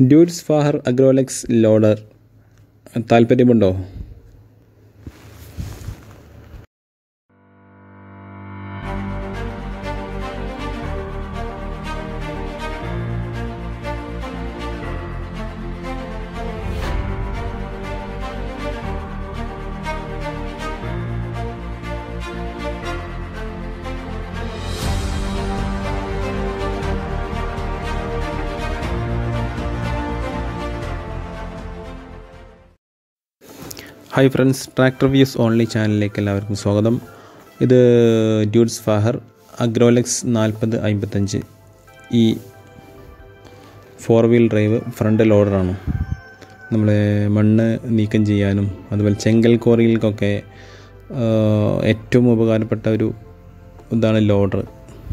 dudes Fahr Agrolux loader താല്പര്യമുണ്ടോ hi friends tractor views only ചാനലിലേക്ക് എല്ലാവർക്കും സ്വാഗതം ഇത് ഡ്യൂഡ്സ് ഫാഹർ അഗ്രോലെക്സ് നാൽപ്പത് അമ്പത്തഞ്ച് ഈ ഫോർ വീൽ ഡ്രൈവ് ഫ്രണ്ട് ലോഡറാണ് നമ്മൾ മണ്ണ് നീക്കം ചെയ്യാനും അതുപോലെ ചെങ്കൽ കോറികൾക്കൊക്കെ ഏറ്റവും ഉപകാരപ്പെട്ട ഒരു ഇതാണ് ലോഡർ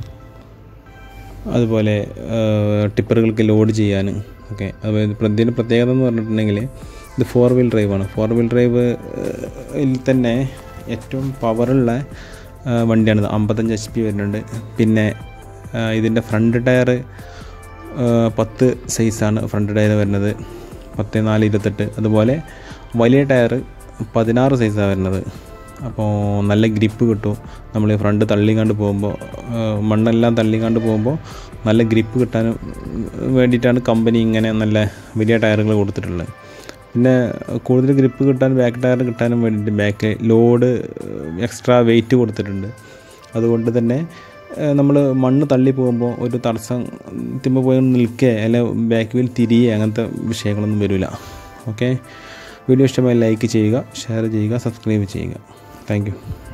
അതുപോലെ ടിപ്പറുകൾക്ക് ലോഡ് ചെയ്യാൻ ഒക്കെ അതുപോലെ ഇതിൻ്റെ പ്രത്യേകത എന്ന് പറഞ്ഞിട്ടുണ്ടെങ്കിൽ ഇത് ഫോർ വീൽ ഡ്രൈവാണ് ഫോർ വീൽ ഡ്രൈവ് ിൽ തന്നെ ഏറ്റവും പവറുള്ള വണ്ടിയാണിത് അമ്പത്തഞ്ച് എച്ച് പി വരുന്നുണ്ട് പിന്നെ ഇതിൻ്റെ ഫ്രണ്ട് ടയർ പത്ത് സൈസാണ് ഫ്രണ്ട് ടയർ വരുന്നത് പത്ത് നാല് ഇരുപത്തെട്ട് അതുപോലെ വലിയ ടയർ പതിനാറ് സൈസാണ് വരുന്നത് അപ്പോൾ നല്ല ഗ്രിപ്പ് കിട്ടും നമ്മൾ ഫ്രണ്ട് തള്ളിങ്ങാണ്ട് പോകുമ്പോൾ മണ്ണെല്ലാം തള്ളിങ്ങാണ്ട് പോകുമ്പോൾ നല്ല ഗ്രിപ്പ് കിട്ടാൻ വേണ്ടിയിട്ടാണ് കമ്പനി ഇങ്ങനെ നല്ല വലിയ ടയറുകൾ കൊടുത്തിട്ടുള്ളത് പിന്നെ കൂടുതൽ ഗ്രിപ്പ് കിട്ടാൻ ബാക്ക് ടയർ കിട്ടാനും വേണ്ടിയിട്ട് ബാക്ക് ലോഡ് എക്സ്ട്രാ വെയിറ്റ് കൊടുത്തിട്ടുണ്ട് അതുകൊണ്ട് തന്നെ നമ്മൾ മണ്ണ് തള്ളി പോകുമ്പോൾ ഒരു തടസ്സം തിമ്പ പോയി നിൽക്കുക അല്ല ബാക്ക് വീൽ തിരിയുക അങ്ങനത്തെ വിഷയങ്ങളൊന്നും വരില്ല ഓക്കെ വീഡിയോ ഇഷ്ടമായി ലൈക്ക് ചെയ്യുക ഷെയർ ചെയ്യുക സബ്സ്ക്രൈബ് ചെയ്യുക താങ്ക്